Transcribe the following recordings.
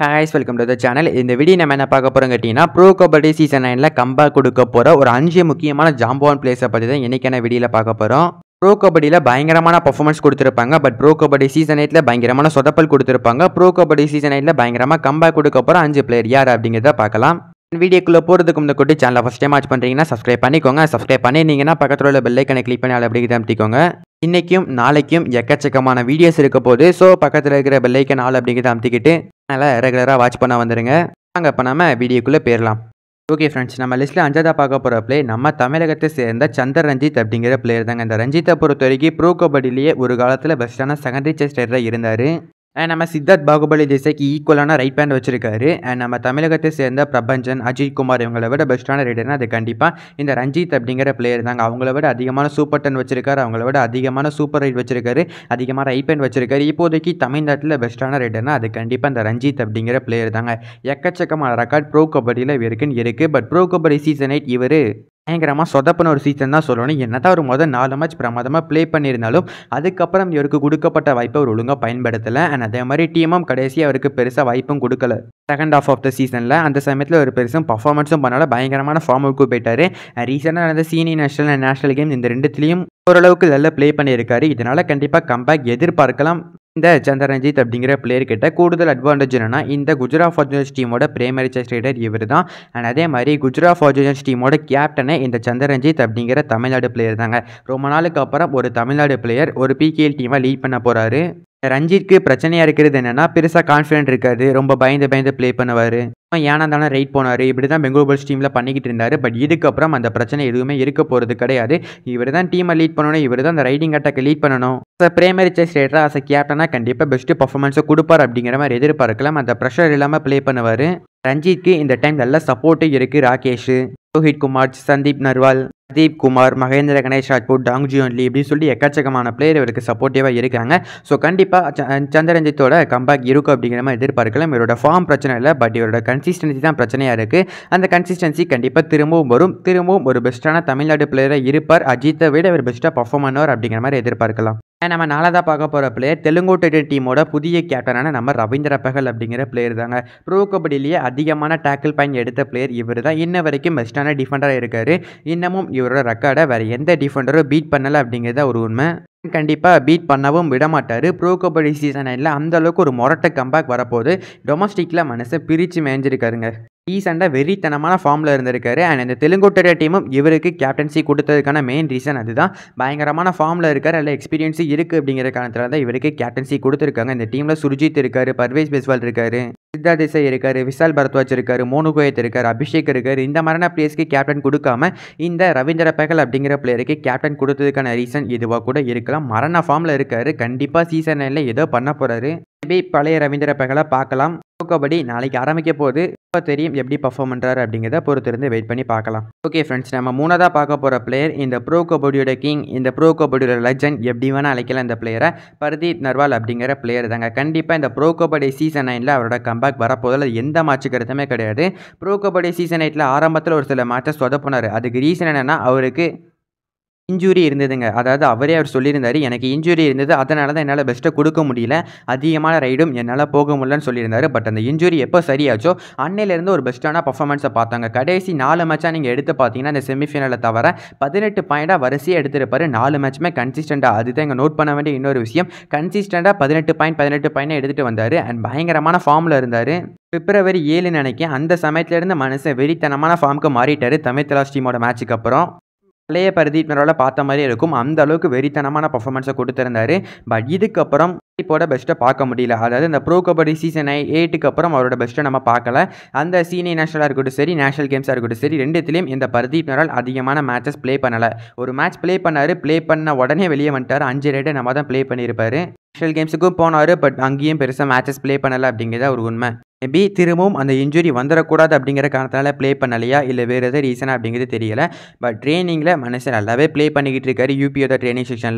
ஹாய்ஸ் welcome to the channel இந்த video நம்ம என்ன பார்க்க போகிறோம் கேட்டிங்கன்னா ப்ரோ கபடி சீசன் நைனில் கம்பேக் கொடுக்க போகிற ஒரு அஞ்சு முக்கியமான ஜாம்பவான் பிளேஸை பற்றி தான் இன்றைக்கான வீடியோவில் பார்க்க போகிறோம் ப்ரோ கபடியில் பயங்கரமான பர்ஃபார்மன்ஸ் கொடுத்துருப்பாங்க பட் ப்ரோ கபடி சீசன் எயிட்டில் பயங்கரமான சொதப்பல் கொடுத்துருப்பாங்க ப்ரோ கபடி சீசன் எயிட்டில் பயங்கரமாக கம்பேக் கொடுக்க போகிற அஞ்சு பிளேயர் யார் அப்படிங்கிறத பார்க்கலாம் வீடியோக்குள்ளே போகிறதுக்கு முன்னாடி குட்டி சேனலை ஃபஸ்ட் டைம் வாட்ச் பண்ணுறீங்கன்னா சப்ஸ்கிரைப் பண்ணிக்கோங்க சப்ஸ்கிரைப் பண்ணிருந்தீங்கன்னா பக்கத்தில் உள்ள பெல்லைக்கனை கிளிக் பண்ணி அதில் அப்படிங்கிறத அமைத்திக்கோங்க இன்றைக்கும் நாளைக்கும் எக்கச்சக்கமான வீடியோஸ் இருக்க போது ஸோ பக்கத்தில் இருக்கிற பெல்லைக்கன் ஆள் அப்படிங்கிறத அமுத்திக்கிட்டு அதனால் ரெகுலராக வாட்ச் பண்ண வந்துடுங்க வாங்க இப்போ நம்ம வீடியோக்குள்ளே போயிடலாம் ஓகே ஃப்ரெண்ட்ஸ் நம்ம லிஸ்ட்டில் அஞ்சாவதாக பார்க்க போகிற பிளே நம்ம தமிழகத்தை சேர்ந்த சந்தர் ரஞ்சித் அப்படிங்கிற பிளேயர் தாங்க இந்த ரஞ்சித்தை பொறுத்த வரைக்கும் ப்ரோ கபடிலேயே ஒரு காலத்தில் பெஸ்ட்டான செகண்டரி செஸ் ஸ்டேட்டராக இருந்தார் அண்ட் நம்ம சித்தார்த் பாகுபலி தேசாய்க்கு ஈக்குவலான ரைட் பேண்ட் வச்சிருக்காரு அண்ட் நம்ம தமிழகத்தை சேர்ந்த பிரபஞ்சன் அஜித் குமார் இவங்களை விட பெஸ்ட்டான ரைடர்னா அது கண்டிப்பாக இந்த ரஞ்சித் அப்படிங்கிற பிளேயர் தாங்க அவங்கள விட அதிகமான சூப்பர் டென் வச்சிருக்காரு அவங்கள விட அதிகமான சூப்பர் ரைட் வச்சிருக்காரு அதிகமாக ரைட் பேண்ட் வச்சிருக்காரு இப்போதைக்கு தமிழ்நாட்டில் பெஸ்ட்டான ரைடர்னா அது கண்டிப்பாக இந்த ரஞ்சித் அப்படிங்கிற பிளேயர் தாங்க எக்கச்சக்கமான ரெக்கார்ட் ப்ரோ கபடியில் இருக்குன்னு இருக்குது but pro kabaddi season eight இவர் பயங்கரமாக சொதப்பின ஒரு சீசன் தான் சொல்லணும் என்னதான் ஒரு முதல் நாலு மேட்ச் பிரமாதமாக ப்ளே பண்ணியிருந்தாலும் அதுக்கப்புறம் இவருக்கு கொடுக்கப்பட்ட வாய்ப்பை அவர் ஒழுங்காக பயன்படுத்தலை அண்ட் அதே மாதிரி டீமும் கடைசி அவருக்கு பெருசாக வாய்ப்பும் கொடுக்கல செகண்ட் ஆஃப் ஆஃப் த சீசனில் அந்த சமயத்தில் ஒரு பெருசும் பர்ஃபார்மன்ஸும் பண்ணால பயங்கரமான ஃபார்முக்கு போயிட்டார் ரீசெண்டாக நடந்த senior national and national game இந்த ரெண்டுத்துலேயும் ஓரளவுக்கு நல்லா ப்ளே பண்ணியிருக்காரு இதனால் கண்டிப்பாக கம்பேக் எதிர்பார்க்கலாம் இந்த சந்திரஞ்சித் அப்படிங்கிற பிளேயர் கிட்ட கூடுதல் அட்வான்டேஜ் என்னன்னா இந்த குஜராத் ஃபார்ஜுனர்ஸ் டீமோட பிரைமரி செஸ் ரைடர் இவர் தான் அண்ட் அதே மாதிரி குஜராத் ஃபார்ஜுனர்ஸ் டீமோட கேப்டனே இந்த சந்திரஞ்சித் அப்படிங்கிற தமிழ்நாடு பிளேயர் தாங்க ரொம்ப நாளுக்கு அப்புறம் ஒரு தமிழ்நாடு பிளேயர் ஒரு பிகேஎல் டீமை லீட் பண்ண போகிறாரு ரஞ்சித்க்கு பிரச்சனையாக இருக்கிறது என்னென்னா பெருசாக கான்ஃபிடென்ட் இருக்காது ரொம்ப பயந்து பயந்து ப்ளே பண்ணுவார் ஏன்னா தானே ரைட் போனார் இப்படி தான் பெங்களூர் புல்ஸ் டீமில் பண்ணிக்கிட்டு இருந்தார் பட் இதுக்கப்புறம் அந்த பிரச்சனை எதுவுமே இருக்க போகிறது கிடையாது இவர் தான் டீமை லீட் பண்ணணும் இவர் தான் அந்த ரைடிங் அட்டாக்கை லீட் பண்ணணும் ஸோ பிரைமரி செஸ் ரேட்டராக அஸ் கேப்டனாக கண்டிப்பாக பெஸ்ட்டு பர்ஃபார்மன்ஸை கொடுப்பார் அப்படிங்கிற மாதிரி எதிர்பார்க்கலாம் அந்த ப்ரெஷர் இல்லாமல் ப்ளே பண்ணுவார் ரஞ்சித்க்கு இந்த டைம் நல்ல சப்போர்ட்டும் இருக்குது ராகேஷ் ரோஹித் குமார் சந்தீப் நர்வால் பிரதீப் குமார் மகேந்திர கணேஷ் ராஜ்பூட் டாங்ஜி ஒன்லி இப்படின்னு சொல்லி எக்கச்சக்கமான பிளேயர் இவருக்கு சப்போர்ட்டிவாக இருக்காங்க ஸோ கண்டிப்பாக சந்திரஞ்சித்தோட கம்பேக் இருக்கும் அப்படிங்கிற மாதிரி எதிர்பார்க்கலாம் இவரோட ஃபார்ம் பிரச்சனை இல்லை பட் இவரோட கன்சிஸ்டன்சி தான் பிரச்சனையாக இருக்குது அந்த கன்சிஸ்டன்சி கண்டிப்பாக திரும்பவும் வரும் திரும்பவும் ஒரு பெஸ்ட்டான தமிழ்நாடு பிளேயராக இருப்பார் அஜித்தை விட இவர் பெஸ்ட்டாக பர்ஃபார்ம் பண்ணுவார் அப்படிங்கிற மாதிரி எதிர்பார்க்கலாம் நம்ம நாலாவதாக பார்க்க போகிற பிளேயர் தெலுங்கு டைட்டன் டீமோட புதிய கேப்டனான நம்ம ரவீந்திர பகல் அப்படிங்கிற பிளேயர் தாங்க ப்ரோ கபடிலேயே அதிகமான டேக்கிள் பாயிண்ட் எடுத்த பிளேயர் இவர் தான் இன்ன வரைக்கும் பெஸ்ட்டான டிஃபெண்டராக இருக்கார் இன்னமும் இவரோட ரெக்கார்டை வேறு எந்த டிஃபெண்டரும் பீட் பண்ணலை அப்படிங்கிறது ஒரு உண்மை கண்டிப்பாக பீட் பண்ணவும் விட மாட்டார் ப்ரோ கபடி சீசன் நைனில் அந்த அளவுக்கு ஒரு மொரட்டை கம்பேக் வரப்போது டொமஸ்டிக்கில் மனசை பிரித்து மேய்ஞ்சிருக்காருங்க ரீசெண்டாக வெறித்தனமான ஃபார்மில் இருந்திருக்காரு அண்ட் இந்த தெலுங்குட்டரிய டீமும் இவருக்கு கேப்டன்சி கொடுத்ததுக்கான மெயின் ரீசன் அதுதான் பயங்கரமான ஃபார்மில் இருக்கார் அதில் எக்ஸ்பீரியன்ஸு இருக்குது அப்படிங்கிற காரணத்தில் தான் இவருக்கு கேப்டன்சி கொடுத்துருக்காங்க இந்த டீமில் சுர்ஜித் இருக்கார் பர்வேஸ் பெஸ்வால் இருக்கார் சித்தா தேசாய் இருக்கார் விஷால் பரத்வாஜ் இருக்கார் மோனு கோயத் இருக்கார் அபிஷேக் இருக்கார் இந்த மாதிரியான பிளேயர்ஸ்க்கு கேப்டன் கொடுக்காம இந்த ரவீந்திர பகல் அப்படிங்கிற பிளேயருக்கு கேப்டன் கொடுத்ததுக்கான ரீசன் இதுவாக கூட இருக்கலாம் மரண ஃபார்மில் இருக்கார் கண்டிப்பாக சீசன் நைனில் ஏதோ பண்ண போகிறாரு மேபி பழைய ரவீந்திர பகலை பார்க்கலாம் கபடி நாளைக்கு ஆரம்பிக்க போது இப்போ தெரியும் எப்படி பர்ஃபார்ம் பண்ணுறாரு அப்படிங்கிறத பொறுத்திருந்து வெயிட் பண்ணி பார்க்கலாம் ஓகே ஃப்ரெண்ட்ஸ் நம்ம மூணாவதாக பார்க்க போகிற பிளேயர் இந்த ப்ரோ கபடியோட கிங் இந்த ப்ரோ கபடியோட லெஜண்ட் எப்படி வேணால் அழைக்கலாம் இந்த பிளேயரை பர்தீப் நர்வால் அப்படிங்கிற பிளேயர் தாங்க கண்டிப்பாக இந்த ப்ரோ கபடி சீசன் நைனில் அவரோட கம்பேக் வரப்போதில் எந்த மேட்ச் கருத்துமே கிடையாது ப்ரோ கபடி சீசன் எயிட்டில் ஆரம்பத்தில் ஒரு சில மேட்சஸ் சொதப்பினார் அதுக்கு ரீசன் என்னென்னா அவருக்கு இன்ஜுரி இருந்ததுங்க அதாவது அவரே அவர் சொல்லியிருந்தார் எனக்கு இன்ஜுரி இருந்தது அதனால தான் என்னால் பெஸ்ட்டை கொடுக்க முடியல அதிகமான ரைடும் என்னால் போக முடியலன்னு சொல்லியிருந்தாரு பட் அந்த இன்ஜுரி எப்போ சரியாச்சோ அன்னையிலேருந்து ஒரு பெஸ்ட்டான பர்ஃபார்மன்ஸை பார்த்தாங்க கடைசி நாலு மேட்சாக நீங்கள் எடுத்து பார்த்தீங்கன்னா இந்த செமிஃபைனலில் தவிர பதினெட்டு பாயிண்டாக வரிசையாக எடுத்திருப்பாரு நாலு மேட்ச்சுமே கன்சிஸ்டண்ட்டாக அதுதான் இங்கே நோட் பண்ண வேண்டிய இன்னொரு விஷயம் கன்சிஸ்டண்ட்டாக பதினெட்டு பாயிண்ட் பதினெட்டு பாயிண்ட் எடுத்துகிட்டு வந்தார் அண்ட் பயங்கரமான ஃபார்மில் இருந்தார் பிப்ரவரி ஏழு நினைக்கேன் அந்த சமயத்துலேருந்து மனுஷன் வெறித்தனமான ஃபார்முக்கு மாறிட்டார் தமிழ் தலாஸ் டீமோட மேட்ச்சுக்கு அப்புறம் பழைய பரதீப் நரோவில் பார்த்த மாதிரி இருக்கும் அந்த அளவுக்கு வெறித்தனமான பர்ஃபார்மன்ஸை கொடுத்துருந்தாரு பட் இதுக்கப்புறம் இப்போட பெஸ்ட்டை பார்க்க முடியல அதாவது இந்த ப்ரோ கபடி சீசன் எயிட்டுக்கு அப்புறம் அவரோட பெஸ்ட்டை நம்ம பார்க்கல அந்த சீனியர் நேஷனலாக இருக்கட்டும் சரி நேஷனல் கேம்ஸாக இருக்கட்டும் சரி ரெண்டுத்துலேயும் இந்த பரதீப் நரால் அதிகமான மேட்சஸ் ப்ளே பண்ணலை ஒரு மேட்ச் ப்ளே பண்ணார் ப்ளே பண்ண உடனே வெளியே வந்துட்டார் அஞ்சு ரேட்டை நம்ம தான் ப்ளே பண்ணியிருப்பாரு நேஷனல் கேம்ஸுக்கும் போனார் பட் அங்கேயும் பெருசாக மேட்சஸ் ப்ளே பண்ணலை அப்படிங்கிறத ஒரு உண்மை மேபி திரும்பவும் அந்த இன்ஜுரி வந்துடக்கூடாது அப்படிங்கிற காரணத்தினால ப்ளே பண்ணலையா இல்லை வேறு எதாவது ரீசனா அப்படிங்கிறது தெரியல பட் ட்ரைனிங்கில் மனுஷன் நல்லாவே ப்ளே பண்ணிக்கிட்டு இருக்காரு யூபியோட ட்ரைனிங் செக்ஷனில்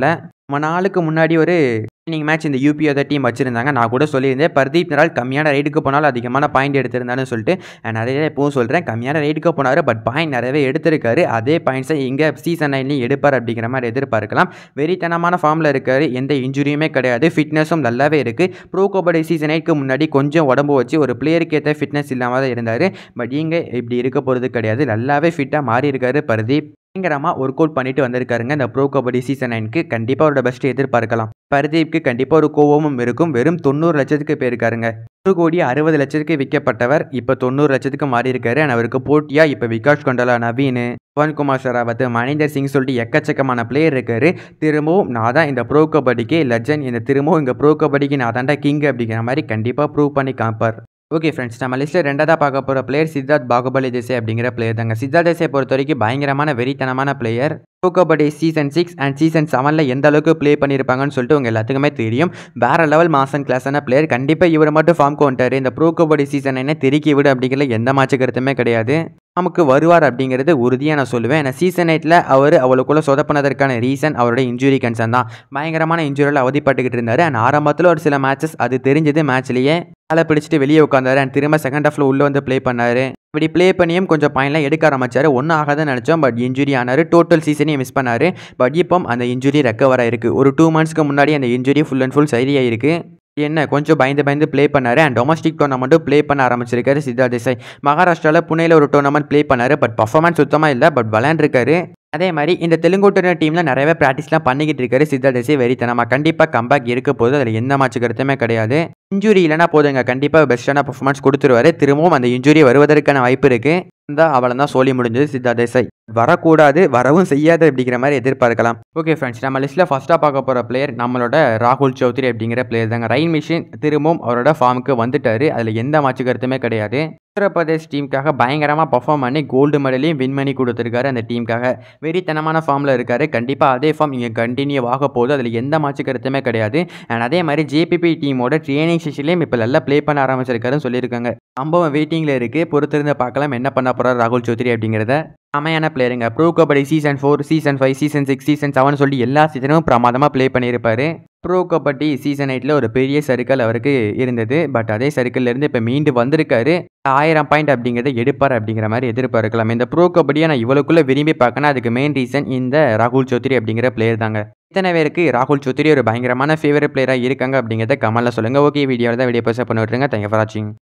ரொம்ப நாளுக்கு முன்னாடி ஒரு ஈவினிங் மேட்ச் இந்த யூபி அதர் டீம் வச்சிருந்தாங்க நான் கூட சொல்லியிருந்தேன் பர்தீப் நரால் கம்மியான ரைடுக்கு போனாலும் அதிகமான பாயிண்ட் எடுத்திருந்தான்னு சொல்லிட்டு நான் நிறைய இப்போவும் சொல்கிறேன் கம்மியான ரைடுக்கு போனார் பட் பாயிண்ட் நிறையவே எடுத்திருக்காரு அதே பாயிண்ட்ஸை இங்கே சீசன் நைன்லையும் எடுப்பார் அப்படிங்கிற மாதிரி எதிர்பார்க்கலாம் வெறித்தனமான ஃபார்மில் இருக்கார் எந்த இன்ஜுரியுமே கிடையாது ஃபிட்னஸும் நல்லாவே இருக்குது ப்ரோ கபடி சீசன் எயிட்க்கு முன்னாடி கொஞ்சம் உடம்பு வச்சு ஒரு பிளேயருக்கு ஏற்ற ஃபிட்னஸ் இல்லாமல் தான் இருந்தார் பட் இங்கே இப்படி இருக்க போகிறது கிடையாது நல்லாவே ஃபிட்டாக மாறி இருக்காரு பர்தீப் பயங்கரமாக ஒர்க் அவுட் பண்ணிட்டு வந்திருக்காருங்க இந்த ப்ரோ கபடி சீசன் நைனுக்கு கண்டிப்பாக அவரோட பெஸ்ட் எதிர்பார்க்கலாம் பர்தீப்க்கு கண்டிப்பாக ஒரு கோவமும் இருக்கும் வெறும் தொண்ணூறு லட்சத்துக்கு போயிருக்காருங்க ஒரு கோடி அறுபது லட்சத்துக்கு விற்கப்பட்டவர் இப்போ தொண்ணூறு லட்சத்துக்கு மாறி இருக்காரு and அவருக்கு போட்டியாக இப்போ விகாஷ் கொண்டலா நவீன் பவன்குமார் ஷராவத் மணிந்தர் சிங் சொல்லிட்டு எக்கச்சக்கமான பிளேயர் இருக்காரு திரும்பவும் நான் தான் இந்த ப்ரோ கபடிக்கு லெஜண்ட் இந்த திரும்பவும் இங்கே ப்ரோ கபடிக்கு நான் தாண்டா கிங் அப்படிங்கிற மாதிரி கண்டிப்பாக ப்ரூவ் பண்ணி காப்பார் ஓகே ஃப்ரெண்ட்ஸ் நம்ம லிஸ்ட்டில் ரெண்டாவதாக பார்க்க போகிற பிளேயர் சித்தார்த் பாகுபலி தேசாய் அப்படிங்கிற பிளேயர் தாங்க சித்தார்த் தேசாய் பொறுத்த வரைக்கும் பயங்கரமான வெறித்தனமான player pro kabaddi season six and season செவனில் எந்த அளவுக்கு ப்ளே பண்ணியிருப்பாங்கன்னு சொல்லிட்டு உங்கள் எல்லாத்துக்குமே தெரியும் வேற லெவல் மாசன் கிளாஸான பிளேயர் கண்டிப்பாக இவரை மட்டும் ஃபார்ம் கொண்டாரு இந்த ப்ரோ கபடி சீசன் என்ன திருக்கி விடு அப்படிங்கிற எந்த மாற்று கருத்துமே கிடையாது நமக்கு வருவார் அப்படிங்கிறது உறுதியாக நான் சொல்லுவேன் ஏன்னா சீசன் எயிட்டில் அவர் அவளுக்குள்ளே சொதப்பினதற்கான ரீசன் அவரோட இன்ஜுரி கன்சர்ன் தான் பயங்கரமான இன்ஜுரியில் அவதிப்பட்டுக்கிட்டு இருந்தார் அண்ட் ஆரம்பத்தில் ஒரு சில மேட்சஸ் அது தெரிஞ்சது மேட்ச்லேயே காலை பிடிச்சிட்டு வெளியே உட்காந்தாரு அண்ட் திரும்ப செகண்ட் ஹாஃபில் உள்ளே வந்து ப்ளே பண்ணார் இப்படி ப்ளே பண்ணியும் கொஞ்சம் பாயிண்ட்லாம் எடுக்க ஆரம்பிச்சார் ஒன்றும் ஆகாதுன்னு நினச்சோம் பட் இன்ஜுரி ஆனார் டோட்டல் சீசனையும் மிஸ் பண்ணார் பட் இப்போ அந்த இன்ஜுரி ரெக்கவர் ஆயிருக்கு ஒரு டூ மந்த்ஸ்க்கு முன்னாடி அந்த இன்ஜுரி ஃபுல் அண்ட் ஃபுல் சரியாயிருக்கு என்ன கொஞ்சம் பயந்து பயந்து ப்ளே பண்ணார் அண்ட் டொமஸ்டிக் டோர்னமெண்ட்டும் ப்ளே பண்ண ஆரம்பிச்சிருக்காரு சித்தார்த் தேசாய் மகாராஷ்டிராவில் புனேயில் ஒரு டோர்னமெண்ட் ப்ளே பண்ணார் பட் பர்ஃபார்மன்ஸ் சுத்தமாக இல்லை பட் விளையாண்டுருக்காரு அதே மாதிரி இந்த தெலுங்கோட்டன டீமில் நிறையவே ப்ராக்டிஸ்லாம் பண்ணிக்கிட்டு இருக்காரு சித்தார்த் தேசாய் வெறித்தனமாக கண்டிப்பாக கம்பேக் இருக்க போது அதில் எந்த மாற்று கருத்துமே கிடையாது இன்ஜுரி இல்லைனா போதுங்க கண்டிப்பாக பெஸ்ட்டான பர்ஃபார்மன்ஸ் கொடுத்துருவாரு திரும்பவும் அந்த இன்ஜுரி வருவதற்கான வாய்ப்பு இருக்குது இந்த அவளை தான் சொல்லி முடிஞ்சது சித்தார்த் தேசாய் வரக்கூடாது வரவும் செய்யாது அப்படிங்கிற மாதிரி எதிர்பார்க்கலாம் ஓகே ஃப்ரெண்ட்ஸ் நம்ம லிஸ்ட்டில் ஃபஸ்ட்டாக பார்க்க போகிற பிளேயர் நம்மளோட ராகுல் சௌத்ரி அப்படிங்கிற பிளேயர் தாங்க ரைன் மிஷின் திரும்பவும் அவரோட ஃபார்முக்கு வந்துட்டார் அதில் எந்த மாற்று கருத்துமே கிடையாது உத்தரப்பிரதேஷ் டீமுக்காக பயங்கரமாக பர்ஃபார்ம் பண்ணி கோல்டு மெடலையும் வின் பண்ணி கொடுத்துருக்காரு அந்த டீமுக்காக வெறித்தனமான ஃபார்மில் இருக்கார் கண்டிப்பாக அதே ஃபார்ம் இங்கே கண்டினியூ ஆக போகுது அதில் எந்த மாற்று கருத்துமே கிடையாது அண்ட் அதே மாதிரி ஜேபிபி டீமோட ட்ரைனிங் செஷன்லேயும் இப்போ நல்லா ப்ளே பண்ண ஆரம்பிச்சிருக்காருன்னு சொல்லியிருக்காங்க சம்பவம் வெயிட்டிங்கில் இருக்குது பொறுத்திருந்து பார்க்கலாம் என்ன பண்ண போகிறார் ராகுல் சௌத்ரி அப்படிங்கிறத செமையான பிளேயருங்க pro kabaddi season four season five season six season seven சொல்லி எல்லா சீசனும் பிரமாதமாக ப்ளே பண்ணியிருப்பார் ப்ரோ கபடி சீசன் எயிட்டில் ஒரு பெரிய சர்க்கிள் அவருக்கு இருந்தது பட் அதே சர்க்கிள்லேருந்து இப்போ மீண்டு வந்திருக்காரு ஆயிரம் பாயிண்ட் அப்படிங்கிறத எடுப்பார் அப்படிங்கிற மாதிரி எதிர்பார்க்கலாம் இந்த ப்ரோ கபடியை நான் இவ்வளோக்குள்ளே விரும்பி பார்க்கணும் அதுக்கு மெயின் ரீசன் இந்த ராகுல் சௌத்ரி அப்படிங்கிற பிளேயர் தாங்க இத்தனை பேருக்கு ராகுல் சௌத்ரி ஒரு பயங்கரமான ஃபேவரட் பிளேயராக இருக்காங்க அப்படிங்கிறத கமலில் சொல்லுங்கள் ஓகே வீடியோவில் தான் வீடியோ போஸ்ட் பண்ணி விட்டுருங்க தேங்க்யூ ஃபார் வாட்சிங்